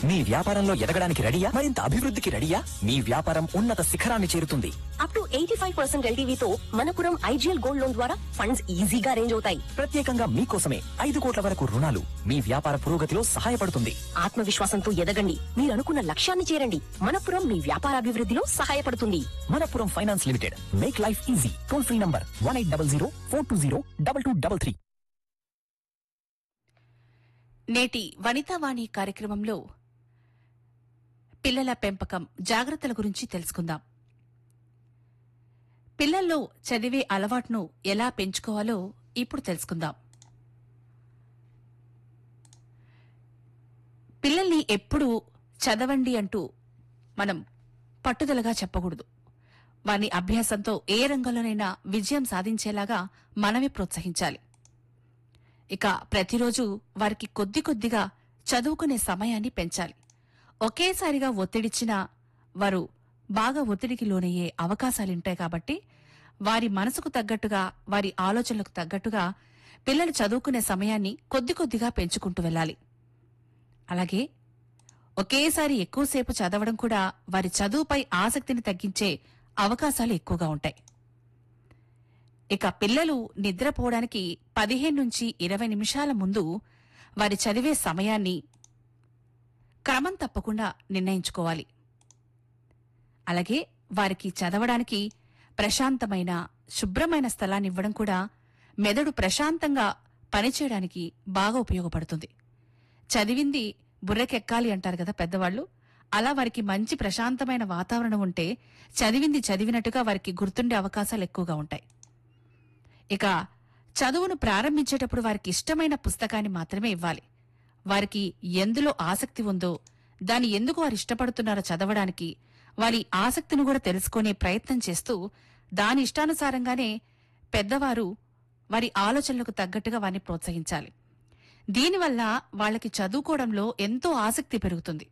మీ వ్యాపారంలో ఎదగడానికి రెడీయా మరింత అభివృద్ధికి రెడీయా మీ వ్యాపారం ఉన్నత శిఖరాన్ని చేరుతుంది up to eighty five percent ఎల్టీవీతో మనపురం ఐజీఎల్ గోల్డ్ లోన్ ద్వారా ఫండ్స్ ఈజీగా అరేంజ్ అవుతాయి ప్రత్యేకంగా మీకోసమే ఐదు కోట్ల వరకు రుణాలు మీ వ్యాపార పురోగతిలో సహాయపడుతుంది ఆత్మవిశ్వాసంతో ఎదగండి మీరు అనుకున్న లక్ష్యాన్ని చేరండి మనపురం మీ వ్యాపారాభివృద్ధిలో సహాయపడుతుంది Manappuram finance limited make life easy toll free number one eight double zero four two zero double two double three నేటి వనితావాణి కార్యక్రమంలో పిల్లల పెంపకం జాగ్రత్తల గురించి తెలుసుకుందాం పిల్లల్లో చదివే అలవాటును ఎలా పెంచుకోవాలో ఇప్పుడు తెలుసుకుందాం పిల్లల్ని ఎప్పుడూ చదవండి అంటూ మనం పట్టుదలగా చెప్పకూడదు వారి అభ్యాసంతో ఏ రంగంలోనైనా విజయం సాధించేలాగా మనమే ప్రోత్సహించాలి ఇక ప్రతిరోజు వారికి కొద్ది కొద్దిగా చదువుకునే సమయాన్ని పెంచాలి ఒకేసారిగా ఒత్తిడిచ్చినా వారు బాగా ఒత్తిడికి లోనయ్యే అవకాశాలుంటాయి కాబట్టి వారి మనసుకు తగ్గట్టుగా వారి ఆలోచనలకు తగ్గట్టుగా పిల్లలు చదువుకునే సమయాన్ని కొద్ది కొద్దిగా పెంచుకుంటూ వెళ్ళాలి అలాగే ఒకేసారి ఎక్కువసేపు చదవడం కూడా వారి చదువుపై ఆసక్తిని తగ్గించే అవకాశాలు ఎక్కువగా ఉంటాయి ఇక పిల్లలు నిద్రపోవడానికి పదిహేను నుంచి ఇరవై నిమిషాల ముందు వారి చదివే సమయాన్ని క్రమం తప్పకుండా నిర్ణయించుకోవాలి అలాగే వారికి చదవడానికి ప్రశాంతమైన శుభ్రమైన స్థలాన్ని ఇవ్వడం కూడా మెదడు ప్రశాంతంగా పనిచేయడానికి బాగా ఉపయోగపడుతుంది చదివింది బుర్రకెక్కాలి అంటారు కదా పెద్దవాళ్ళు అలా వారికి మంచి ప్రశాంతమైన వాతావరణం ఉంటే చదివింది చదివినట్టుగా వారికి గుర్తుండే అవకాశాలు ఎక్కువగా ఉంటాయి ఇక చదువును ప్రారంభించేటప్పుడు వారికి ఇష్టమైన పుస్తకాన్ని మాత్రమే ఇవ్వాలి వారికి ఎందులో ఆసక్తి ఉందో దాన్ని ఎందుకు వారు ఇష్టపడుతున్నారో చదవడానికి వారి ఆసక్తిని కూడా తెలుసుకునే ప్రయత్నం చేస్తూ దాని ఇష్టానుసారంగానే పెద్దవారు వారి ఆలోచనలకు తగ్గట్టుగా వారిని ప్రోత్సహించాలి దీనివల్ల వాళ్ళకి చదువుకోవడంలో ఎంతో ఆసక్తి పెరుగుతుంది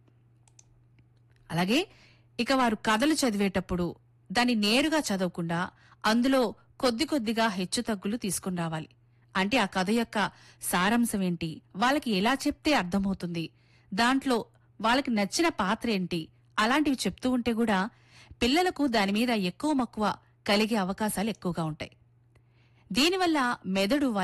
అలాగే ఇక వారు కథలు చదివేటప్పుడు దాన్ని నేరుగా చదవకుండా అందులో కొద్ది కొద్దిగా హెచ్చుతగ్గులు తీసుకుని రావాలి అంటే ఆ కథ యొక్క సారాంశం ఏంటి వాళ్ళకి ఎలా చెప్తే అర్థమవుతుంది దాంట్లో వాళ్ళకి నచ్చిన పాత్ర ఏంటి అలాంటివి చెప్తూ ఉంటే కూడా పిల్లలకు దాని మీద ఎక్కువ మక్కువ కలిగే అవకాశాలు ఎక్కువగా ఉంటాయి దీనివల్ల మెదడు